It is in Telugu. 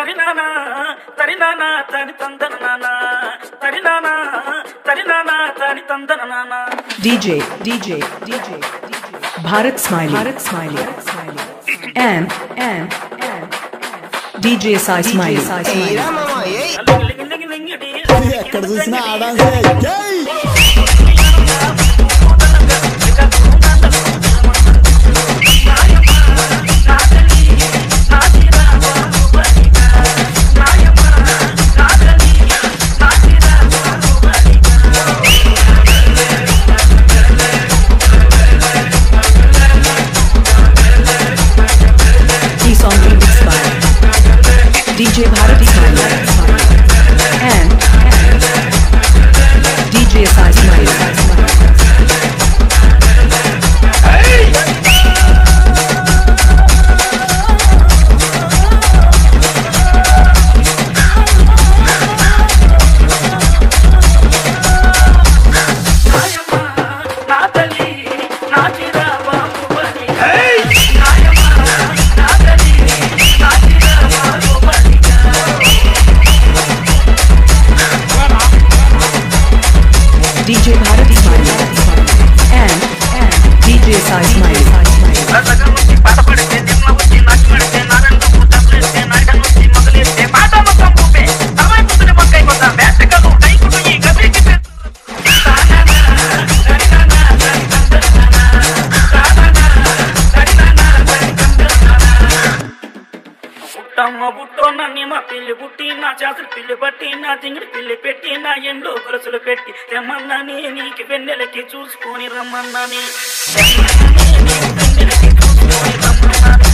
తరినానా తరినానా తని తందన నానా తరినానా తరినానా తని తందన నానా DJ, DJ, DJ, Bharat Smiley, Bharat Smiley, and, and, and, DJ Sai Smiley, Sai Smiley. లింగి లింగి లింగి డి ఎక్కడ చూసినా ఆ డాన్సే జై Key song remixed by DJ Bharat Smiley, and, and, DJ Sai Smiley, Sai Smiley. నా తల్లి నా చిరా బాబుబలి DJ Bharat Smiley, and, and, DJ Sai Smiley, Sai Smiley. రసగం నుంచి పాట పడితే నిమ్మ వచ్చి నాకి మడితే నారంలో పుట్టలేస్తే నాయక నుంచి మొదలెస్తే పాట మొత్తం పూపే తమై పుట్టిన పక్కై కొత్త వేటకలు టైకుడు ఈ గదికి పుట్టమ్మ పుట్టో నన్ని మా పిల్లి పుట్టి నా చేతులు పిల్లి పట్టి నా తింగిడి పిల్లి పెట్టి నా ఎండు గొలుసులు పెట్టి తెమ్మన్నాని నీకు వెన్నెలకి చూసుకొని రమ్మన్నాని తెమ్మన్నాని నీకు వెన్నెలకి చూసుకొని రమ్మన్నాని